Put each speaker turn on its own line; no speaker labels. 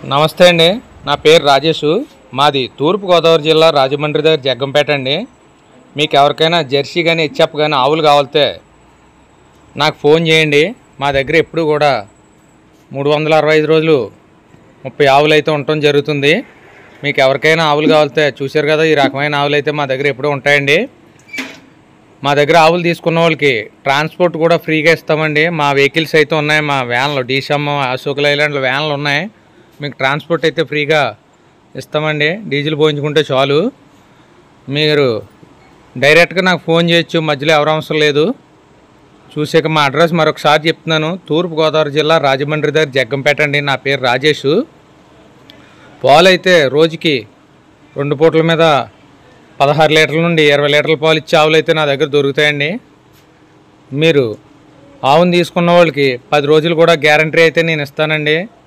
నమస్తే అండి నా పేరు రాజేష్ మాది తూర్పుగోదావరి జిల్లా రాజమండ్రి దగ్గర జగ్గంపేట అండి మీకు ఎవరికైనా జెర్సీ కానీ హెచ్ఎఫ్ కానీ ఆవులు కావాలితే నాకు ఫోన్ చేయండి మా దగ్గర ఎప్పుడు కూడా మూడు వందల అరవై ఐదు రోజులు ముప్పై ఆవులు అయితే ఉండటం జరుగుతుంది మీకు ఎవరికైనా ఆవులు కావాలితే చూశారు కదా ఈ రకమైన ఆవులు అయితే మా దగ్గర ఎప్పుడూ ఉంటాయండి మా దగ్గర ఆవులు తీసుకున్న వాళ్ళకి ట్రాన్స్పోర్ట్ కూడా ఫ్రీగా ఇస్తామండి మా వెహికల్స్ అయితే ఉన్నాయి మా వ్యాన్లు డీసమ్ అశోక్ లైలాండ్ వ్యాన్లు ఉన్నాయి మీకు ట్రాన్స్పోర్ట్ అయితే ఫ్రీగా ఇస్తామండి డీజిల్ పోయించుకుంటే చాలు మీరు డైరెక్ట్గా నాకు ఫోన్ చేయొచ్చు మధ్యలో ఎవరు అవసరం లేదు చూసాక మా అడ్రస్ మరొకసారి చెప్తున్నాను తూర్పుగోదావరి జిల్లా రాజమండ్రి దగ్గర జగ్గంపేట అండి నా పేరు రాజేష్ పాలు అయితే రోజుకి రెండు పూటల మీద పదహారు లీటర్ల నుండి ఇరవై లీటర్ల పాలు ఇచ్చే ఆవులు అయితే నా దగ్గర దొరుకుతాయండి మీరు ఆవును తీసుకున్న వాళ్ళకి పది రోజులు కూడా గ్యారంటీ అయితే నేను ఇస్తానండి